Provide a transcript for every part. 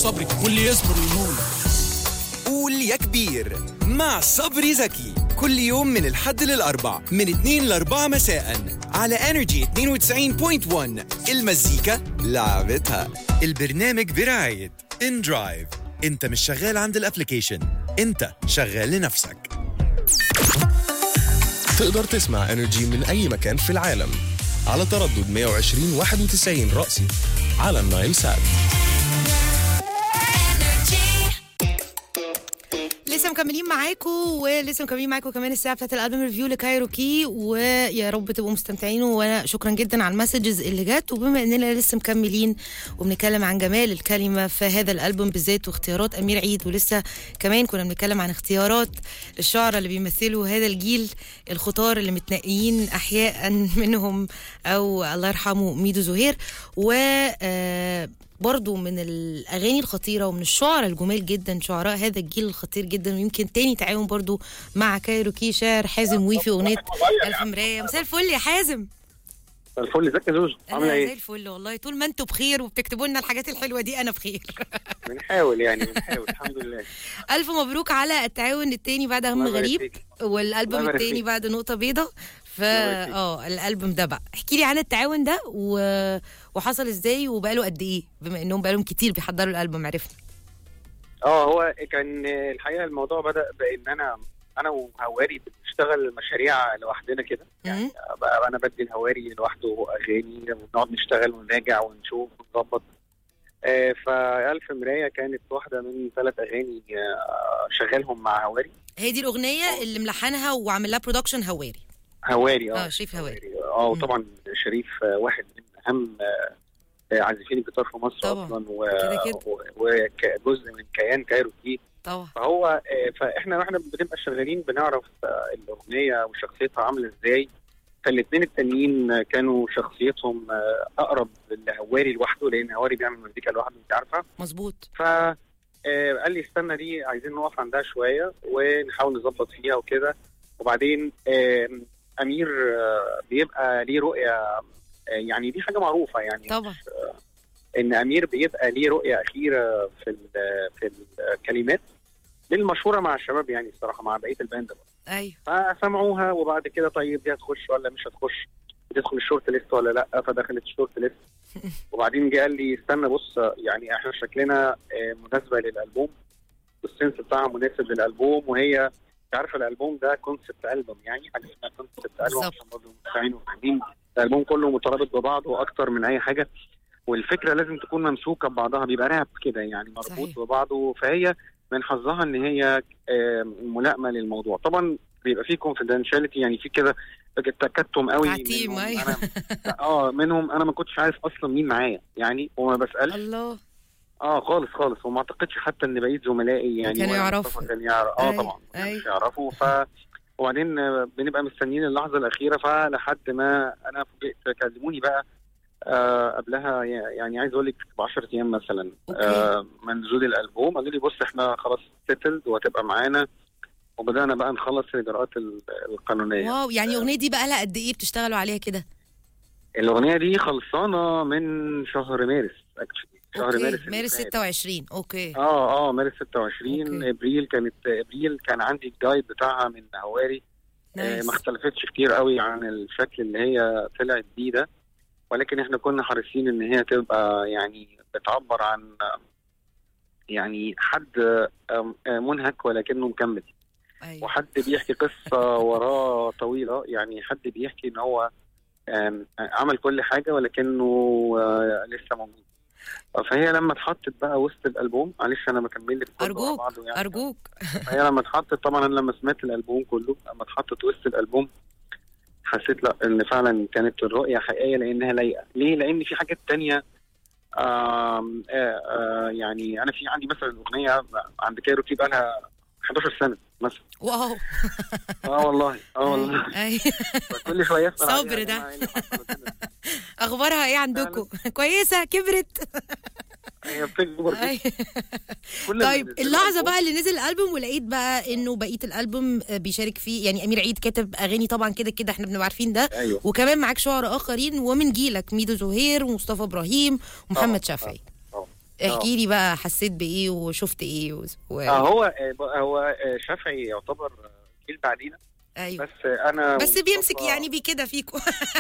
صبري واللي يصبر وينول قول يا كبير مع صبري زكي كل يوم من الحد للأربع من 2 ل 4 مساء على انرجي 92.1 المزيكا لعبتها البرنامج برعاية ان درايف انت مش شغال عند الابليكيشن انت شغال لنفسك تقدر تسمع انرجي من اي مكان في العالم على تردد 120 91 رأسي على النايل سات لسه مكملين معاكم ولسه مكملين معاكم كمان الساعه بتاعت الالبوم ريفيو لكايروكي ويا رب تبقوا مستمتعين وانا شكرا جدا على المسجز اللي جت وبما اننا لسه مكملين وبنتكلم عن جمال الكلمه في هذا الالبوم بالذات واختيارات امير عيد ولسه كمان كنا بنتكلم عن اختيارات الشعراء اللي بيمثلوا هذا الجيل الخطار اللي متنقيين احياء منهم او الله يرحمه ميدو زهير و آه برضو من الأغاني الخطيرة ومن الشعراء الجمال جدا شعراء هذا الجيل الخطير جدا ويمكن تاني تعاون برضو مع كايروكي شاعر حازم ويفي أغنية ألف مراية مساء الفل يا حازم الفل ازيك يا زوز عامله أنا زي ايه؟ الفل والله طول ما انتوا بخير وبتكتبوا لنا الحاجات الحلوة دي أنا بخير بنحاول يعني بنحاول الحمد لله ألف مبروك على التعاون التاني بعد هم الله يبارك غريب فيك. والألبوم الله يبارك التاني فيك. بعد نقطة بيضة ف يبارك فيك. اه الألبوم ده بقى احكي لي عن التعاون ده و... وحصل ازاي وبقاله قد ايه بما انهم بقالهم كتير بيحضروا الألبوم عرفنا اه هو كان الحقيقه الموضوع بدا بان انا انا وهواري بنشتغل مشاريع لوحدنا كده مم. بقى انا بدي الهواري لوحده اغاني ونقعد نشتغل ونراجع ونشوف ونظبط آه فألف مراية كانت واحدة من ثلاث أغاني آه شغالهم مع هواري هي دي الأغنية اللي ملحنها وعامل لها برودكشن هواري هواري اه شريف هواري اه وطبعا شريف آه، واحد من أهم آه، آه، عازفين الجيتار في مصر طبعاً. أصلا و- كده كده. و- وجزء من كيان كايروكي طبعا فهو آه، فاحنا واحنا بنبقى شغالين بنعرف آه، الاغنيه وشخصيتها عامله ازاي فالاثنين التانيين آه، كانوا شخصيتهم آه، اقرب لهواري لوحده لان هواري بيعمل مزيكا لوحده انت عارفه مظبوط ف آه، قال لي استنى دي عايزين نقف عندها شويه ونحاول نظبط فيها وكده وبعدين آه، امير آه، بيبقى ليه رؤيه آه، يعني دي حاجه معروفه يعني طبعا ان امير بيبقى ليه رؤيه اخيره في ال- في الكلمات دي المشهوره مع الشباب يعني الصراحه مع بقيه الباند بقى. ايوه فسمعوها وبعد كده طيب دي هتخش ولا مش هتخش تدخل الشورت ليست ولا لا فدخلت الشورت ليست وبعدين جه قال لي استنى بص يعني احنا شكلنا آه، مناسبه للالبوم والسنس بتاعها مناسب للالبوم وهي انت عارفه الالبوم ده كونسبت البوم يعني حاجه اسمها كونسبت البوم بالظبط. عشان برضه مستمعين وفاهمين الالبوم كله مترابط ببعضه اكتر من اي حاجه والفكره لازم تكون ممسوكه ببعضها بيبقى راب كده يعني مربوط صحيح. ببعضه فهي من حظها ان هي آه، ملائمه للموضوع طبعا بيبقى فيه كونفيدنشاليتي يعني في كده تكتم قوي تعتيم، منهم. أيوة. أنا اه منهم انا ما كنتش عارف اصلا مين معايا يعني وما بسالش الله اه خالص خالص وما اعتقدش حتى ان بقيه زملائي يعني كانوا ولا يعرفوا. مصطفى كان يعرف اه أي- طبعا ما أي. كانوش يعرفوا ف وبعدين آه، بنبقى مستنيين اللحظه الاخيره فلحد ما انا فوجئت كلموني بقى آه قبلها يعني عايز اقول لك ب 10 ايام مثلا أوكي. آه من نزول الالبوم قالوا لي بص احنا خلاص سيتلد وهتبقى معانا وبدانا بقى نخلص الاجراءات ال- القانونيه واو يعني الاغنيه دي بقى لها قد ايه بتشتغلوا عليها كده الاغنيه دي خلصانه من شهر مارس اكشلي شهر اوكي مارس اللي مارس فات. 26 اوكي اه اه مارس 26 أوكي. ابريل كانت ابريل كان عندي الجايد بتاعها من هواري آه نايس ما اختلفتش كتير قوي عن الشكل اللي هي طلعت بيه ده ولكن احنا كنا حريصين ان هي تبقى يعني بتعبر عن آه، يعني حد آه، آه، منهك ولكنه مكمل ايوه وحد بيحكي قصه وراه طويله يعني حد بيحكي ان هو آم، عمل كل حاجه ولكنه آه، لسه موجود فهي لما اتحطت بقى وسط الالبوم معلش انا بكمل لك كله ورا ارجوك بعضه يعني ارجوك هي لما اتحطت طبعا انا لما سمعت الالبوم كله لما اتحطت وسط الالبوم حسيت لا ان فعلا كانت الرؤيه حقيقيه لانها لايقه ليه لان في حاجات تانية آم آه آه يعني انا في عندي مثلا اغنيه عند كايروكي بقى لها 11 سنه مثلا واو اه والله اه والله أي. كل شويه اسال عليها صبر يا ده. جماعة إيه اللي حصل وكده. اخبارها ايه عندكم كويسه كبرت هي بتكبر أي. كل طيب ال- اللحظه الألبوم بقى اللي نزل الالبوم ولقيت بقى انه بقيه الالبوم آه، بيشارك فيه يعني امير عيد كاتب اغاني طبعا كده كده احنا بنبقى عارفين ده ايوه وكمان معاك شعراء اخرين ومن جيلك ميدو زهير ومصطفى ابراهيم ومحمد طبعاً، شافعي طبعاً. احكي لي بقى حسيت بايه وشفت ايه و... و... آه هو آه هو آه شافعي يعتبر جيل بعدينا ايوه بس انا بس بيمسك ومصطفى- يعني بي كده فيكم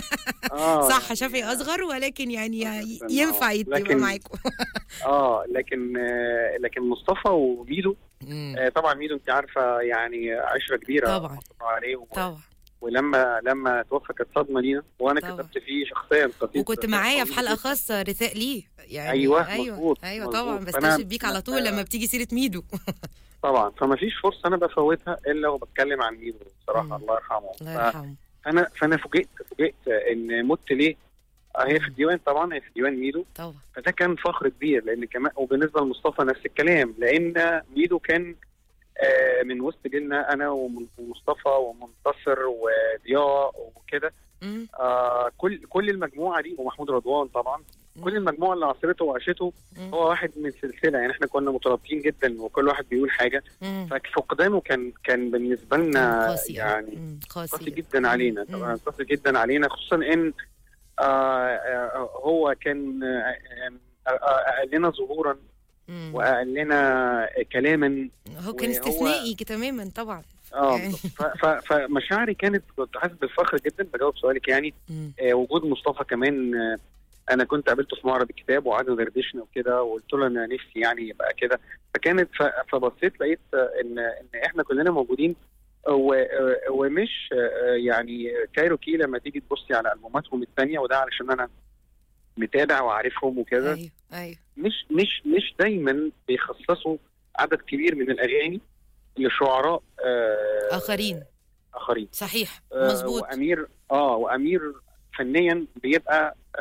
آه صح يعني- شافعي اصغر ولكن يعني آه، ينفع يبقى لكن- معاكم اه لكن آه لكن مصطفى وميدو آه طبعا ميدو انت عارفه يعني عشره كبيره طبعا. رحمة الله عليه و- طبعا ولما لما توفى كانت صدمه لينا وانا طبعا. كتبت فيه شخصيا قصيدة وكنت معايا في طويلة حلقه جداً. خاصه رثاء ليه يعني أيوة، ايوه مظبوط، ايوه مظبوط. طبعا فأنا- بستشهد بيك على طول آه. لما بتيجي سيره ميدو طبعا فما فيش فرصه انا بفوتها الا وبتكلم عن ميدو بصراحه مم. الله يرحمه الله ف- يرحمه فانا فانا فوجئت فوجئت ان مت ليه آه، هي في الديوان طبعا هي في ديوان ميدو طبعا فده كان فخر كبير لان كمان وبالنسبه لمصطفى نفس الكلام لان ميدو كان آه، من وسط جيلنا انا وم- ومصطفى ومنتصر وضياء وكده مم. آه، كل كل المجموعه دي ومحمود رضوان طبعا كل المجموعه اللي عاصرته وعاشته مم. هو واحد من سلسله يعني احنا كنا مترابطين جدا وكل واحد بيقول حاجه مم. ففقدانه كان كان بالنسبه لنا قاسي يعني مم. قاسي قاسي جدا علينا مم. طبعا قاسي جدا علينا خصوصا ان آه آه هو كان آه آه آه اقل لنا ظهورا مم. واقل لنا كلاما هو كان وهو- استثنائي تماما طبعا اه يعني. ف- ف- فمشاعري كانت كنت حاسس بالفخر جدا بجاوب سؤالك يعني مم. آه وجود مصطفى كمان آه انا كنت قابلته في معرض الكتاب وقعدنا دردشنا وكده وقلت له انا نفسي يعني يبقى كده فكانت ف- فبصيت لقيت آه، ان ان احنا كلنا موجودين و- آه، ومش آه، يعني كايروكي لما تيجي تبصي على البوماتهم الثانيه وده علشان انا متابع وعارفهم وكده ايوه ايوه مش مش مش دايما بيخصصوا عدد كبير من الاغاني لشعراء آه اخرين اخرين صحيح آه، مظبوط وامير اه وامير فنيا بيبقى آه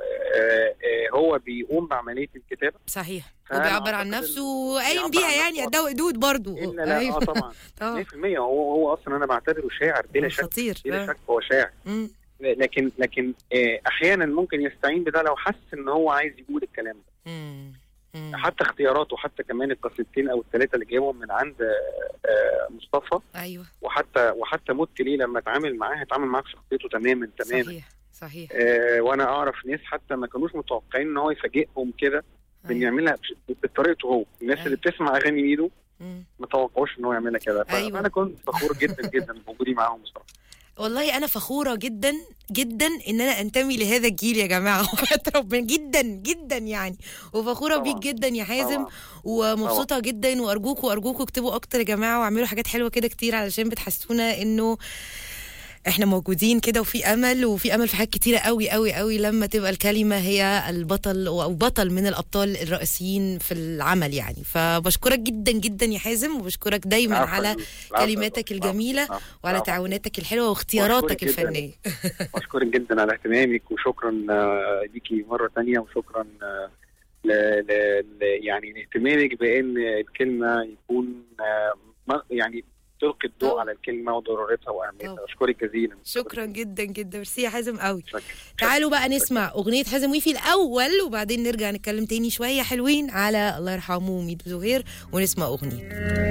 آه آه هو بيقوم بعمليه الكتابه صحيح فأنا وبيعبر عن أعتقد نفسه إنه وقايم بيعبر بيها عن يعني نفسه قدها وقدود برضه الا لا اه أيوة. طبعا طبعا 100% هو هو اصلا انا بعتبره شاعر بلا شك خطير بلا آه. شك هو شاعر مم. لكن لكن آه احيانا ممكن يستعين بده لو حس ان هو عايز يقول الكلام ده مم. مم. حتى اختياراته حتى كمان القصيدتين او الثلاثه اللي جايبهم من عند آه، آه، مصطفى ايوه وحتى وحتى مت ليه لما اتعامل معاه اتعامل معاه بشخصيته تماما تماما صحيح صحيح آه وانا اعرف ناس حتى ما كانوش متوقعين ان هو يفاجئهم كده بان أيوة. يعملها بش- بطريقته هو الناس اللي بتسمع اغاني ميدو مم. ما توقعوش ان هو يعملها كده ف- أيوة. فانا كنت فخور جدا جدا بوجودي معاهم بصراحه والله انا فخوره جدا جدا ان انا انتمي لهذا الجيل يا جماعه وحياة ربنا جدا جدا يعني وفخوره طبعاً. بيك جدا يا حازم طبعاً. ومبسوطه جدا وارجوكوا ارجوكوا اكتبوا اكتر يا جماعه واعملوا حاجات حلوه كده كتير علشان بتحسونا انه احنا موجودين كده وفي امل وفي امل في حاجات كتيره قوي قوي قوي لما تبقى الكلمه هي البطل او بطل من الابطال الرئيسيين في العمل يعني فبشكرك جدا جدا يا حازم وبشكرك دايما العفو يا على فندم. العفو يا كلماتك فندم. الجميله العفو. وعلى العفو. تعاوناتك الحلوه واختياراتك وأشكرك جداً. الفنيه بشكرك جدا على اهتمامك وشكرا آه، ليكي مره تانية وشكرا آه، ل... ل... ل... يعني اهتمامك بان الكلمه يكون آه، ما- يعني تلقي الضوء طبعاً. على الكلمه وضرورتها واهميتها طبعاً. اشكرك جزيلا شكرا جدا جدا ميرسي يا حازم قوي شكرا تعالوا بقى نسمع اغنيه حازم ويفي الاول وبعدين نرجع نتكلم تاني شويه حلوين على الله يرحمه ميدو زهير ونسمع اغنيه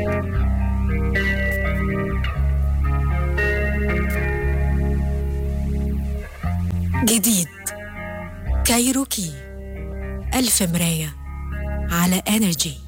جديد كايروكي ألف مراية على انرجي